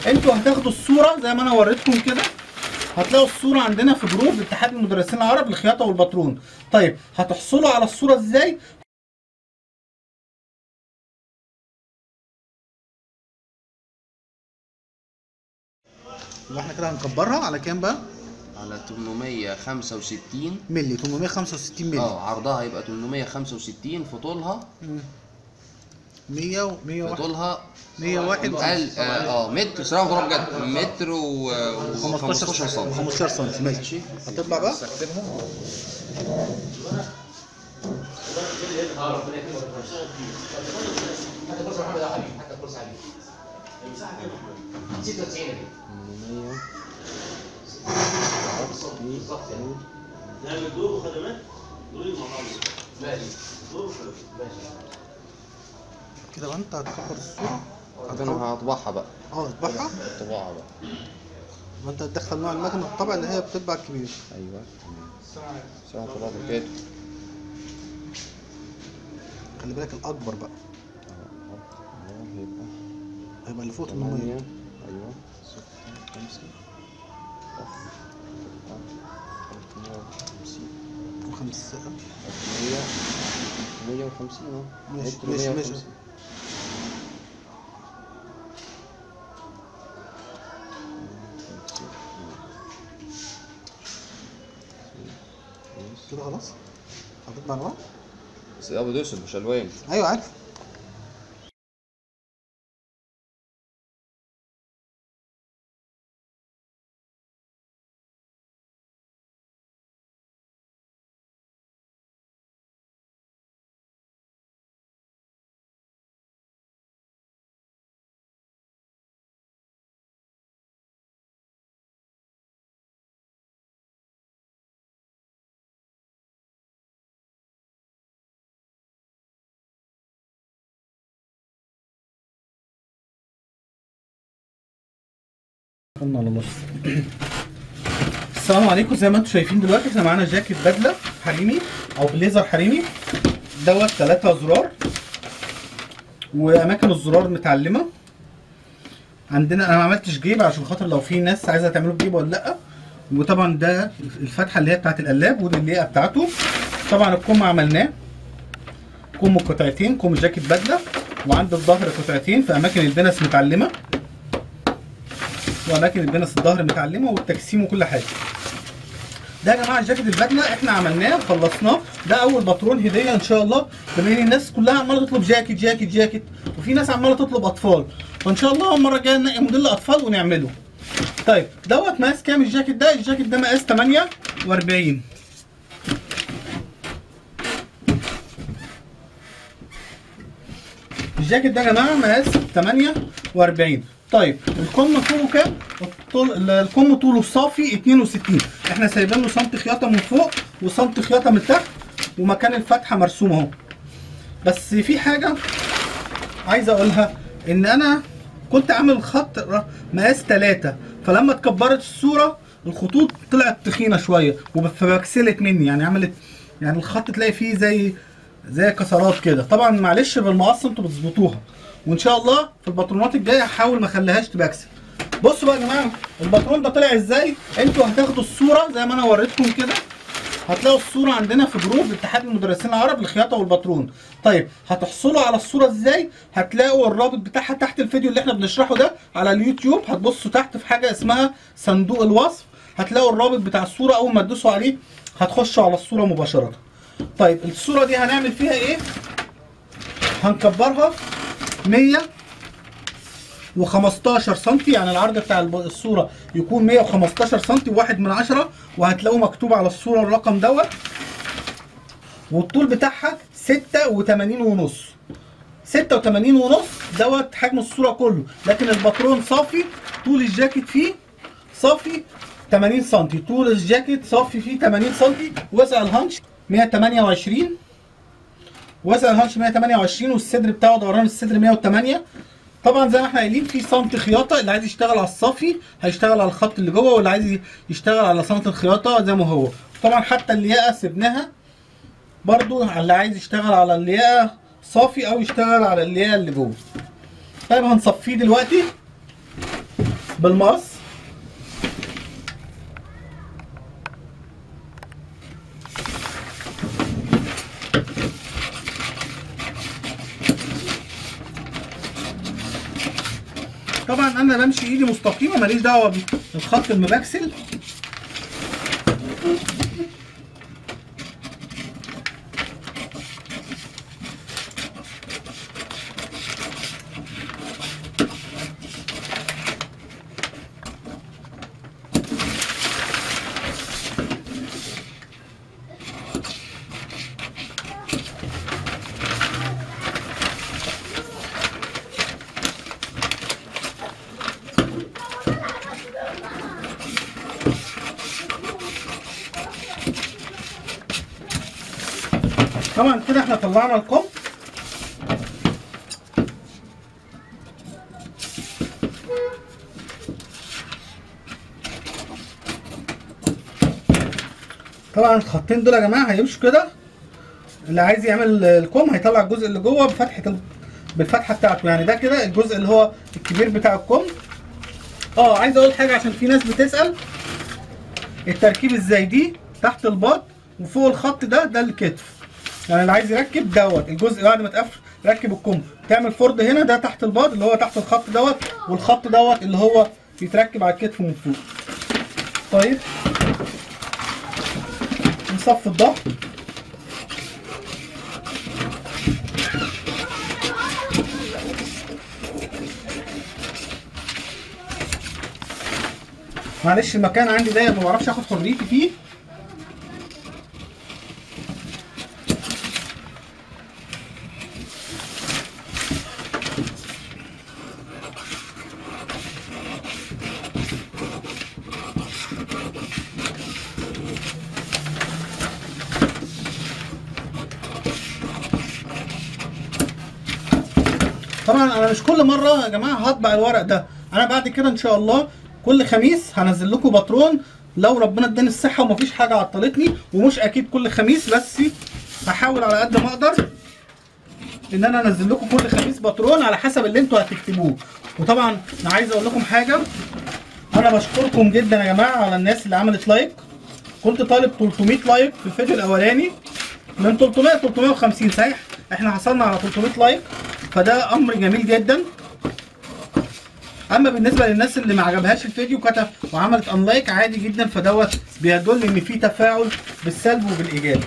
انتوا هتاخدوا الصوره زي ما انا وريتكم كده هتلاقوا الصوره عندنا في جروب اتحاد المدرسين العرب للخياطه والباترون طيب هتحصلوا على الصوره ازاي يبقى احنا كده هنكبرها على كام بقى على 865 ملي 865 ملي اه عرضها يبقى 865 في طولها 100 و في 101 طولها 101 قال اه آه، متر سلام ضرب جد متر و 15 15 سم 15 سم ماشي هتطلع بقى نعمل دور وخدمات دورين مع بعض دور وخدمات كده بقى انت هتكبر الصوره انا هطبعها بقى اه اطبعها طبعها بقى ما انت هتدخل نوع المكنه الطبع اللي هي بتطبع الكبير ايوه ساعة طبعا كده خلي بالك الاكبر بقى هيبقى هيبقى اللي فوق 8 800 ايوه 6 5 وخمسة 150 اهو ماشي، متر ماشي، 150. ماشي. كده خلاص هتطبع الورق بس ابو دوسن مش الوان ايوه عارف قلنا على نص السلام عليكم زي ما انتم شايفين دلوقتي احنا معانا جاكيت بدله حريمي او بليزر حريمي دوت ثلاثة زرار واماكن الزرار متعلمه عندنا انا ما عملتش جيب عشان خاطر لو في ناس عايزه تعمله بجيب ولا لا وطبعا ده الفتحه اللي هي بتاعت القلاب ودي اللي هي بتاعته طبعا الكم عملناه كم قطعتين كم جاكيت بدله وعند الظهر قطعتين في اماكن البنس متعلمه واماكن البنس الظهر متعلمه والتجسيم وكل حاجه ده يا جماعه الجاكيت البدله احنا عملناه وخلصناه ده اول باترون هديه ان شاء الله بما ان الناس كلها عماله تطلب جاكيت جاكيت جاكيت وفي ناس عماله تطلب اطفال فان شاء الله المره الجايه نلاقي موديل اطفال ونعمله طيب دوت مقاس كام الجاكيت ده الجاكيت ده مقاس 48 الجاكيت ده يا جماعه مقاس 48 طيب الكم طوله كام؟ الطول الكم طوله الصافي 62 احنا سايبين له سنتي خياطه من فوق وسنتي خياطه من تحت ومكان الفتحه مرسوم اهو بس في حاجه عايز اقولها ان انا كنت عامل خط ر- مقاس 3 فلما اتكبرت الصوره الخطوط طلعت تخينه شويه وب- فبكسلت مني يعني عملت يعني الخط تلاقي فيه زي زي كسرات كده طبعا معلش بالمقص انتوا بتظبطوها وان شاء الله في الباترونات الجايه هحاول ما اخليهاش تبكسل بصوا بقى يا جماعه الباترون ده طلع ازاي انتوا هتاخدوا الصوره زي ما انا وريتكم كده هتلاقوا الصورة عندنا في جروب اتحاد المدرسين العرب للخياطة والباترون. طيب هتحصلوا على الصورة ازاي؟ هتلاقوا الرابط بتاعها تحت الفيديو اللي احنا بنشرحه ده على اليوتيوب هتبصوا تحت في حاجة اسمها صندوق الوصف هتلاقوا الرابط بتاع الصورة أول ما تدوسوا عليه هتخشوا على الصورة مباشرة. طيب الصورة دي هنعمل فيها ايه؟ هنكبرها 100 و15 سم يعني العرض بتاع الب- الصوره يكون 115 سم وواحد من عشرة وهتلاقوه مكتوب على الصوره الرقم دوت والطول بتاعها 86 ونص 86 ونص دوت حجم الصوره كله لكن الباترون صافي طول الجاكيت فيه صافي 80 سم طول الجاكيت صافي فيه 80 سم وسع الهانش 128 وسع الهانش 128 والصدر بتاعه دوران الصدر 108 طبعا زي ما احنا قايلين في سنتي خياطه اللي عايز يشتغل على الصافي هيشتغل على الخط اللي جوه واللي عايز يشتغل على سنتي الخياطه زي ما هو طبعا حتى الياقه سبناها برضو على اللي عايز يشتغل على الياقه صافي او يشتغل على الياقه اللي جوه طيب هنصفيه دلوقتي بالمقص طبعا انا بمشي ايدي مستقيمه ماليش دعوه بالخط المبكسل طبعا كده احنا طلعنا الكم طبعا الخطين دول يا جماعه هيمشوا كده اللي عايز يعمل الكم هيطلع الجزء اللي جوه بفتحه ال... بالفتحه بتاعته يعني ده كده الجزء اللي هو الكبير بتاع الكم اه عايز اقول حاجه عشان في ناس بتسال التركيب ازاي دي تحت الباط وفوق الخط ده ده الكتف يعني اللي عايز يركب دوت الجزء بعد ما تقفل ركب الكم تعمل فرد هنا ده تحت الباط اللي هو تحت الخط دوت والخط دوت اللي هو يتركب على الكتف من فوق طيب نصف الظهر معلش المكان عندي ضيق ما بعرفش اخد حريتي فيه طبعا انا مش كل مره يا جماعه هطبع الورق ده انا بعد كده ان شاء الله كل خميس هنزل لكم باترون لو ربنا اداني الصحه ومفيش حاجه عطلتني ومش اكيد كل خميس بس هحاول على قد ما اقدر ان انا انزل لكم كل خميس باترون على حسب اللي انتوا هتكتبوه وطبعا انا عايز اقول لكم حاجه انا بشكركم جدا يا جماعه على الناس اللي عملت لايك كنت طالب 300 لايك في الفيديو الاولاني من 300 ل 350 صحيح احنا حصلنا على 300 لايك فده امر جميل جدا اما بالنسبه للناس اللي ما عجبهاش الفيديو كتب وعملت انلايك عادي جدا فدوت بيدل ان في تفاعل بالسلب وبالايجاب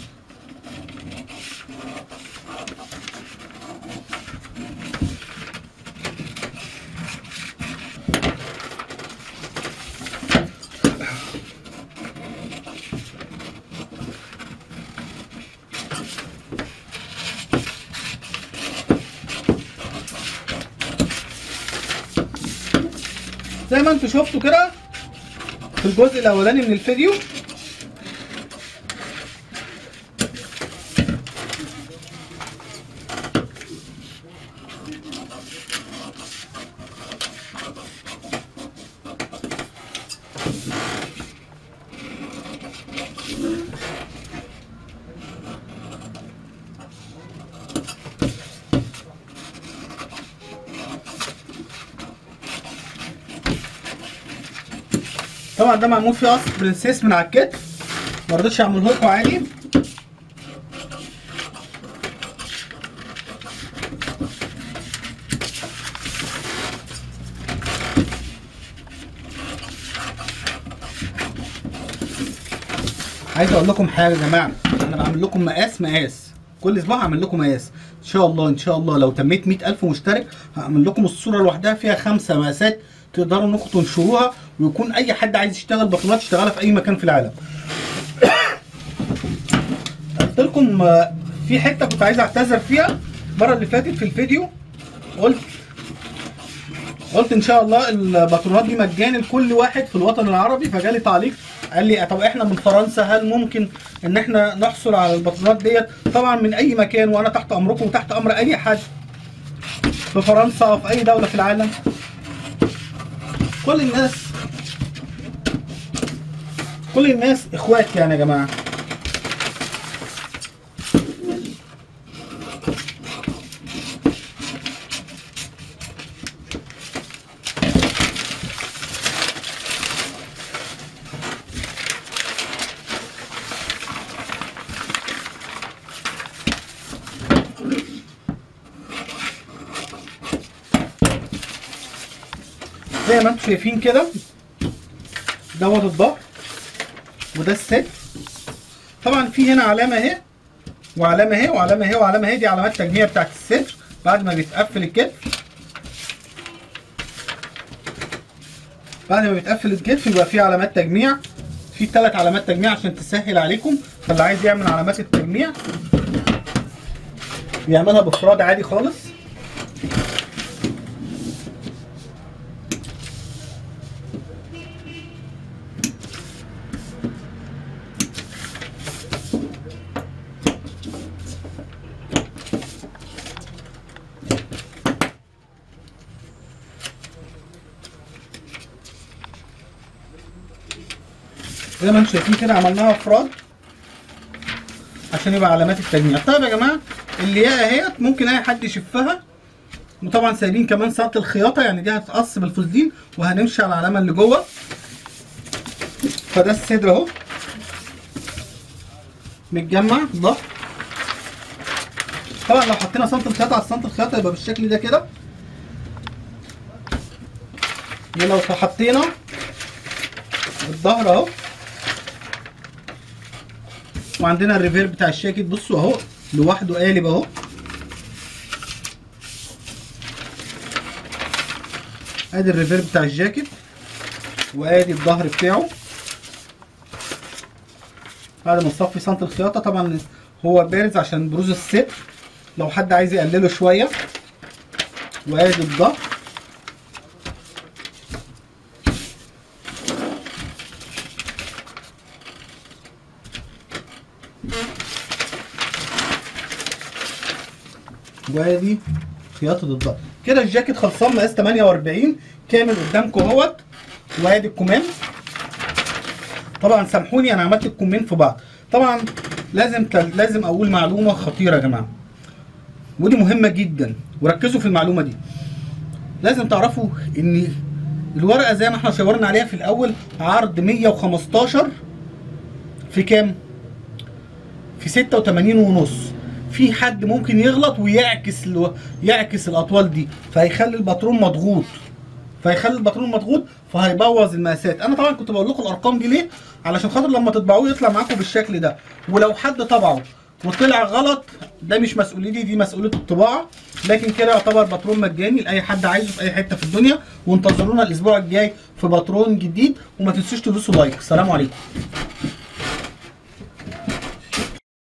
زي ما انتوا شفتوا كده في الجزء الاولاني من الفيديو طبعا ده معمول فيه قص برنسيس من على الكتف ما رضيتش اعمله لكم عادي عايز اقول لكم حاجه يا جماعه انا بعمل لكم مقاس مقاس كل اسبوع هعمل لكم مقاس ان شاء الله ان شاء الله لو تميت 100000 مشترك هعمل لكم الصوره لوحدها فيها خمسه مقاسات تقدروا انكم تنشروها ويكون اي حد عايز يشتغل بطولات يشتغلها في اي مكان في العالم قلت لكم آه، في حته كنت عايز اعتذر فيها المره اللي فاتت في الفيديو قلت قلت ان شاء الله الباترونات دي مجاني لكل واحد في الوطن العربي فجالي تعليق قال لي طب احنا من فرنسا هل ممكن ان احنا نحصل على الباترونات ديت طبعا من اي مكان وانا تحت امركم وتحت امر اي حد في فرنسا او في اي دوله في العالم كل الناس كل الناس اخوات يعني يا جماعه زي ما انتم شايفين كده دوت الظهر وده الصدر طبعا في هنا علامه اهي وعلامه اهي وعلامه اهي وعلامه اهي دي علامات تجميع بتاعت الصدر بعد ما بيتقفل الكتف بعد ما بيتقفل الكتف يبقى في علامات تجميع في ثلاث علامات تجميع عشان تسهل عليكم فاللي عايز يعمل علامات التجميع بيعملها بافراد عادي خالص زي ما انتم شايفين كده عملناها افراد عشان يبقى علامات التجميع طيب يا جماعه الياقه اهيت ممكن اي حد يشفها وطبعا سايبين كمان ساعه الخياطه يعني دي هتقص بالفوزلين وهنمشي على العلامه اللي جوه فده الصدر اهو متجمع ظهر طبعا لو حطينا سنتي الخياطه على سنتي الخياطه يبقى بالشكل ده كده ولو حطينا الظهر اهو وعندنا الريفير بتاع الشاكيت بصوا اهو لوحده قالب اهو ادي الريفير بتاع الجاكيت وادي الظهر بتاعه بعد ما نصفي سنتي الخياطه طبعا هو بارز عشان بروز الصدر لو حد عايز يقلله شويه وادي الظهر وادي خياطه الظهر كده الجاكيت خلصان مقاس 48 كامل قدامكم اهوت وادي الكمام طبعا سامحوني انا عملت الكمين في بعض طبعا لازم لازم اقول معلومه خطيره يا جماعه ودي مهمه جدا وركزوا في المعلومه دي لازم تعرفوا ان الورقه زي ما احنا شاورنا عليها في الاول عرض 115 في كام في 86 ونص في حد ممكن يغلط ويعكس الو... يعكس الاطوال دي فهيخلي الباترون مضغوط فهيخلي الباترون مضغوط فهيبوظ المقاسات انا طبعا كنت بقول لكم الارقام دي ليه علشان خاطر لما تطبعوه يطلع معاكم بالشكل ده ولو حد طبعه وطلع غلط ده مش مسؤوليتي دي مسؤوليه الطباعه لكن كده يعتبر باترون مجاني لاي حد عايزه في اي حته في الدنيا وانتظرونا الاسبوع الجاي في باترون جديد وما تنسوش تدوسوا لايك سلام عليكم